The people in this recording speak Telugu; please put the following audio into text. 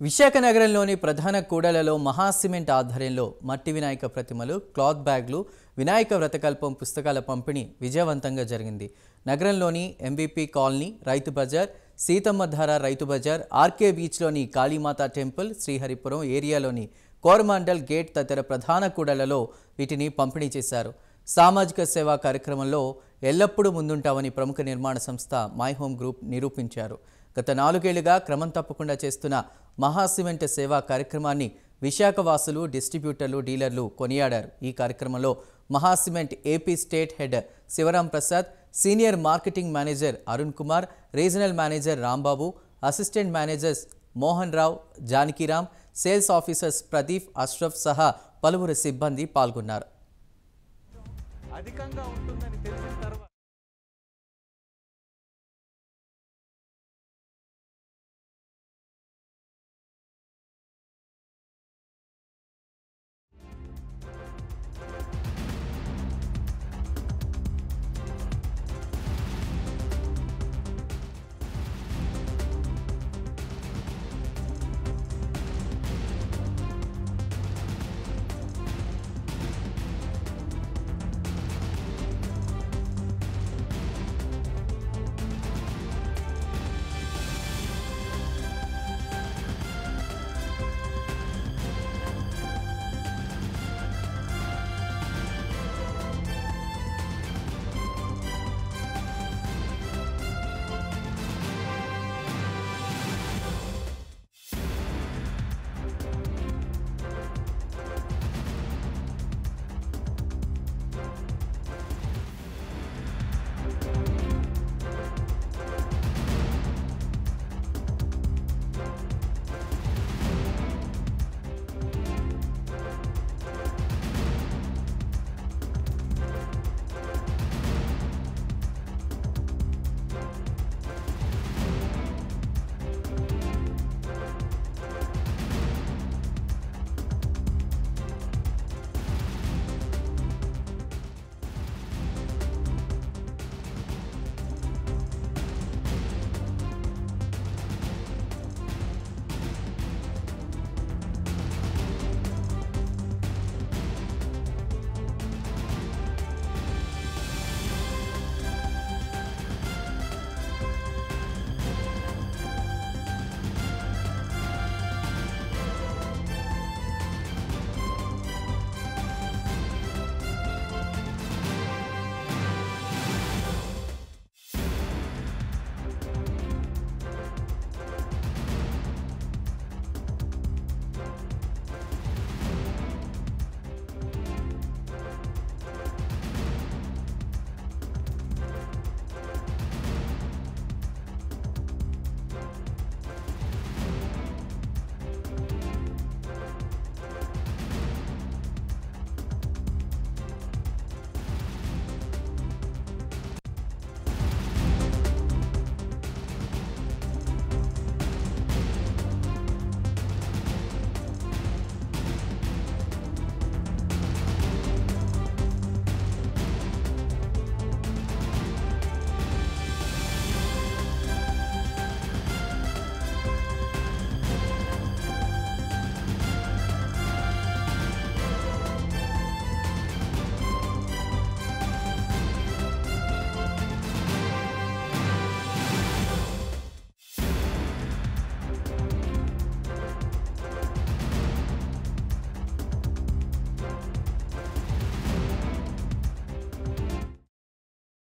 విశాఖ నగరంలోని ప్రధాన కూడలలో మహాసిమెంట్ ఆధ్వర్యంలో మట్టి వినాయక ప్రతిమలు క్లాత్ బ్యాగ్లు వినాయక వ్రతకల్పం పుస్తకాల పంపిణీ విజయవంతంగా జరిగింది నగరంలోని ఎంబీపీ కాలనీ రైతు బజార్ సీతమ్మధార రైతు బజార్ ఆర్కే బీచ్లోని కాళీమాత టెంపుల్ శ్రీహరిపురం ఏరియాలోని కోరమాండల్ గేట్ తదితర ప్రధాన కూడలలో వీటిని పంపిణీ చేశారు సామాజిక సేవా కార్యక్రమంలో ఎల్లప్పుడూ ముందుంటామని ప్రముఖ నిర్మాణ సంస్థ మై హోమ్ గ్రూప్ నిరూపించారు గత నాలుగేళ్లుగా క్రమం తప్పకుండా చేస్తున్న మహాసిమెంట్ సేవా కార్యక్రమాన్ని విశాఖ వాసులు డిస్ట్రిబ్యూటర్లు డీలర్లు కొనియాడారు ఈ కార్యక్రమంలో Maha cement AP state head Sivaram Prasad senior marketing manager Arun Kumar regional manager Rambabu assistant managers Mohan Rao Janakiram sales officers Pradeep Ashraf సహా పలువురు సిబ్బంది పాల్గొన్నారు అధికంగా ఉంటుందని తెలిసిన తర్వాత